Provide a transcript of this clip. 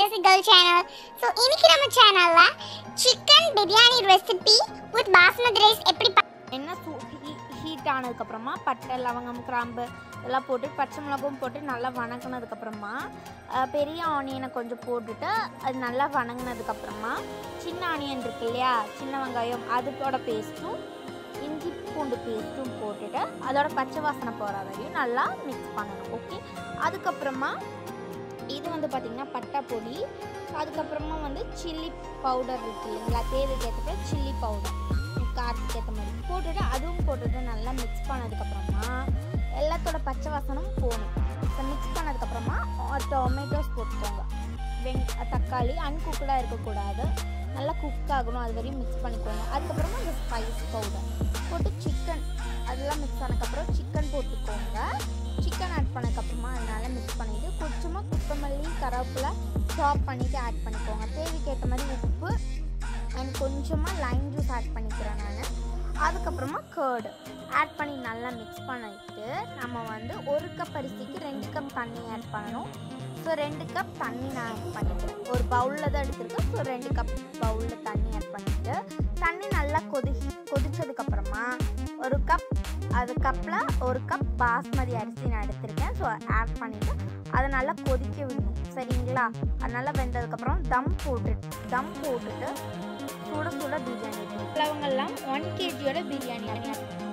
fantasy girl channel so இன்னைக்கு நம்ம சேனல்ல chicken biryani recipe with basmati rice எப்படி ப- எண்ணெய் சூ ஹீட் ஆனதுக்கப்புறமா பட்டை லவங்கம் கிராம்பு இதெல்லாம் போட்டு பச்சை மிளகும் போட்டு நல்லா வணங்கினதுக்கப்புறமா பெரிய ஆனியனை கொஞ்சம் போட்டுட்டு அது நல்லா வணங்கினதுக்கப்புறமா சின்ன ஆனியன் இருக்கு இல்லையா சின்ன வெங்காயம் அதோட பேஸ்ட்டும் இஞ்சி பூண்டு பேஸ்ட்டும் போட்டுட்டு அதோட பச்சை வாசனை போகிற வரையும் நல்லா மிக்ஸ் பண்ணணும் ஓகே அதுக்கப்புறமா இது வந்து பார்த்திங்கன்னா பட்டை பொடி அதுக்கப்புறமா வந்து சில்லி பவுடர் இருக்கு இல்லைங்களா தேவைக்கு ஏற்றப்ப சில்லி பவுடர் காரத்துக்கு ஏற்ற மாதிரி போட்டுட்டு அதுவும் போட்டுட்டு நல்லா மிக்ஸ் பண்ணதுக்கப்புறமா எல்லாத்தோட பச்சை வாசனும் போகணும் இப்போ மிக்ஸ் பண்ணதுக்கப்புறமா டொமேட்டோஸ் போட்டுக்கோங்க வெங் தக்காளி அன்குக்கடாக இருக்கக்கூடாது நல்லா குக் ஆகணும் அது வரையும் மிக்ஸ் பண்ணிக்கோங்க அதுக்கப்புறமா இந்த ஸ்பைஸ் பவுடர் போட்டு சிக்கன் அதெல்லாம் மிக்ஸ் ஆனதுக்கப்புறம் சிக்கன் போட்டுக்கோங்க சிக்கன் ஆட் பண்ணதுக்கப்புறமா அதனால மிக்ஸ் பண்ணிவிட்டு கொஞ்சமாக குப்பமல்லி கருவேப்பிலை சாப் பண்ணிவிட்டு ஆட் பண்ணிக்கோங்க தேவைக்கு ஏற்ற மாதிரி உப்பு அண்ட் கொஞ்சமாக லைம் ஜூஸ் ஆட் பண்ணிக்கிறேன் நான் அதுக்கப்புறமா கேர்டு ஆட் பண்ணி நல்லா மிக்ஸ் பண்ணிட்டு நம்ம வந்து ஒரு கப் அரிசிக்கு ரெண்டு கப் தண்ணி ஆட் பண்ணணும் ஸோ ரெண்டு கப் தண்ணி நான் ஆட் பண்ணிக்கிறேன் ஒரு பவுலில் தான் எடுத்திருக்கேன் ஸோ ரெண்டு கப் பவுலில் தண்ணி ஆட் பண்ணிட்டு தண்ணி நல்லா கொதி கொதிச்சதுக்கப்புறமா ஒரு கப் அது கப்பில் ஒரு கப் பாஸ்மதி அரிசி நான் எடுத்திருக்கேன் ஸோ ஆட் பண்ணிவிட்டு அதை நல்லா கொதிக்க விடணும் சரிங்களா அது நல்லா வெந்ததுக்கப்புறம் தம் போட்டு தம் போட்டுட்டு சுட சுட பிரியாணி லவங்கெல்லாம் ஒன் கேஜியோட பிரியாணி